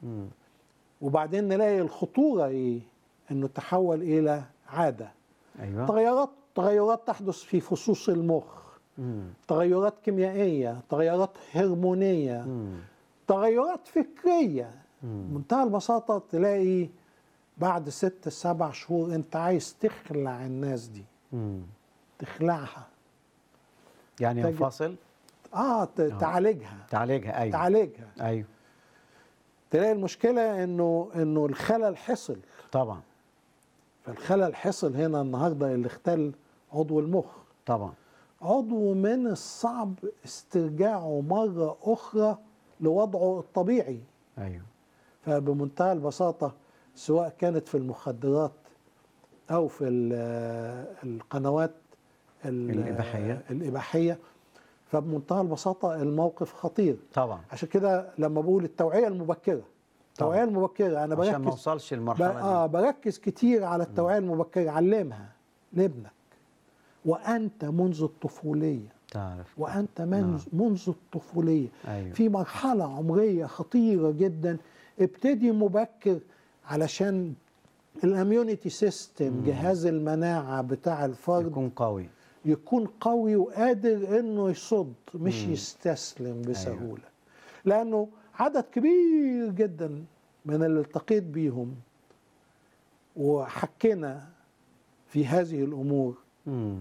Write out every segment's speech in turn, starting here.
مم. وبعدين نلاقي الخطورة إيه؟ إنه تحول إلى عادة ايوه تغيرات تغيرات تحدث في فصوص المخ مم. تغيرات كيميائية تغيرات هرمونية مم. تغيرات فكرية مم. منتهى البساطة تلاقي بعد ست سبع شهور انت عايز تخلع الناس دي مم. تخلعها يعني تجد- ينفصل اه ت- تعالجها تعالجها ايوه تعالجها ايوه تلاقي المشكلة انه انه الخلل حصل طبعا فالخلل حصل هنا النهارده اللي اختل عضو المخ طبعا عضو من الصعب استرجاعه مرة أخرى لوضعه الطبيعي ايوه فبمنتهى البساطة سواء كانت في المخدرات أو في ال- القنوات ال- الإباحية. الإباحية فبمنتهى البساطة الموقف خطير طبعا عشان كده لما بقول التوعية المبكرة التوعية المبكرة أنا عشان ما بركز اوصلش ب- للمرحله اه دي بركز كتير على التوعية المبكرة علمها لابنك وأنت منذ الطفولية تعرف وأنت منذ, منذ الطفولية ايوه في مرحلة عمرية خطيرة جدا ابتدي مبكر علشان الاميونيتي سيستم جهاز المناعة بتاع الفرد يكون قوي يكون قوي وقادر انه يصد مش مم. يستسلم بسهولة لانه عدد كبير جدا من اللي التقيت بيهم وحكينا في هذه الامور مم.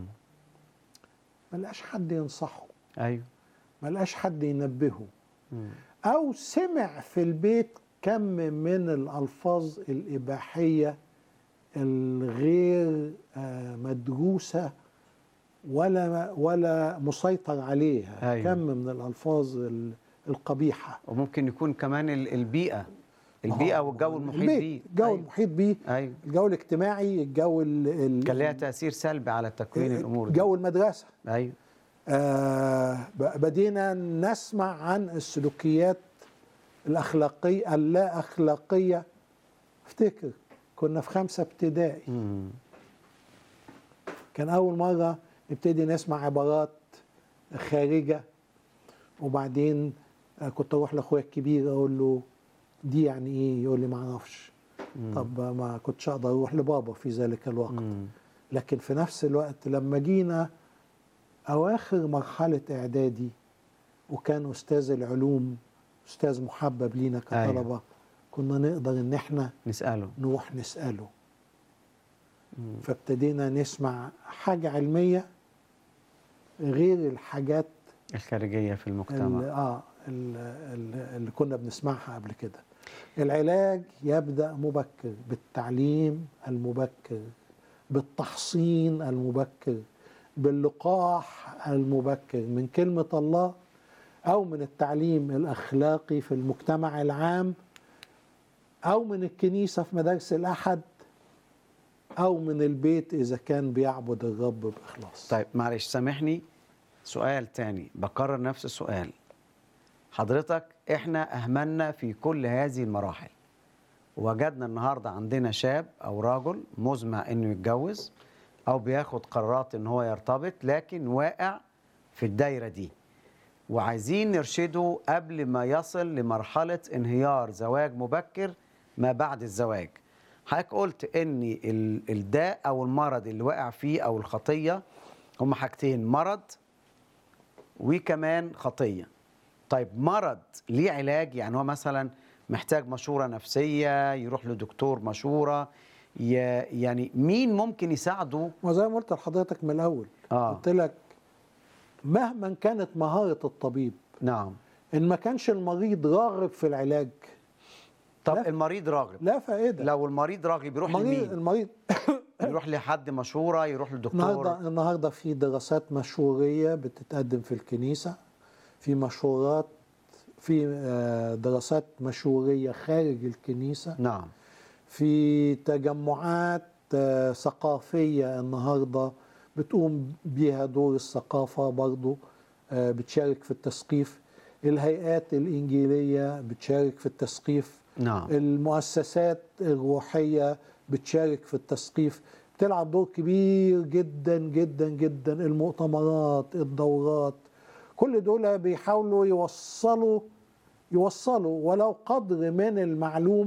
ما لقاش حد ينصحه ايوه ما لقاش حد ينبهه مم. أو سمع في البيت كم من الألفاظ الإباحية الغير آه، مدروسة ولا ولا مسيطر عليها أيوة. كم من الألفاظ ال- القبيحة وممكن يكون كمان ال- البيئه البيئه والجو المحيط البيت، بيه الجو أيوة. المحيط بيه ايوه الجو الاجتماعي الجو ال- ال- كان لها تاثير سلبي على تكوين الامور دي جو المدرسة ايوه آه، ب- بدينا نسمع عن السلوكيات الأخلاقية اللا أخلاقية افتكر كنا في خمسة ابتدائي مم. كان أول مرة نبتدي نسمع عبارات خارجة وبعدين آه، كنت أروح لأخويا الكبير أقول له دي يعني إيه يقول لي ما أعرفش مم. طب ما كنتش أقدر أروح لبابا في ذلك الوقت مم. لكن في نفس الوقت لما جينا أواخر مرحلة إعدادي وكان أستاذ العلوم أستاذ محبب لينا كطلبة أيوة. كنا نقدر إن إحنا نساله نروح نسأله مم. فابتدينا نسمع حاجة علمية غير الحاجات الخارجيه في اللي, المجتمع آه اللي, اللي كنا بنسمعها قبل كده العلاج يبدأ مبكر بالتعليم المبكر بالتحصين المبكر باللقاح المبكر من كلمة الله أو من التعليم الأخلاقي في المجتمع العام أو من الكنيسة في مدارس الأحد أو من البيت إذا كان بيعبد الرب بإخلاص طيب معلش سامحني سؤال تاني بكرر نفس السؤال حضرتك احنا اهملنا في كل هذه المراحل وجدنا النهارده عندنا شاب او رجل مزمع انه يتجوز او بياخد قرارات ان هو يرتبط لكن واقع في الدايره دي وعايزين نرشده قبل ما يصل لمرحله انهيار زواج مبكر ما بعد الزواج حضرتك قلت ان ال- الداء او المرض اللي واقع فيه او الخطيه هما حاجتين مرض وكمان خطيه طيب مرض ليه علاج يعني هو مثلا محتاج مشوره نفسيه يروح لدكتور مشوره ي- يعني مين ممكن يساعده وزي ما قلت لحضرتك من الأول اه قلت لك مهما كانت مهارة الطبيب نعم إن ما كانش المريض راغب في العلاج طب لا. المريض راغب لا فائدة لو المريض راغب يروح المريض لمين المريض يروح لحد مشوره يروح لدكتور النهارده النهارده في دراسات مشوريه بتتقدم في الكنيسه في مشورات في آه، دراسات مشوريه خارج الكنيسه نعم في تجمعات آه، ثقافيه النهارده بتقوم بيها دور الثقافه برضو آه، بتشارك في التثقيف الهيئات الانجيليه بتشارك في التثقيف نعم المؤسسات الروحية بتشارك في التثقيف بتلعب دور كبير جدا جدا جدا المؤتمرات الدورات كل دول بيحاولوا يوصلوا يوصلوا ولو قدر من المعلومة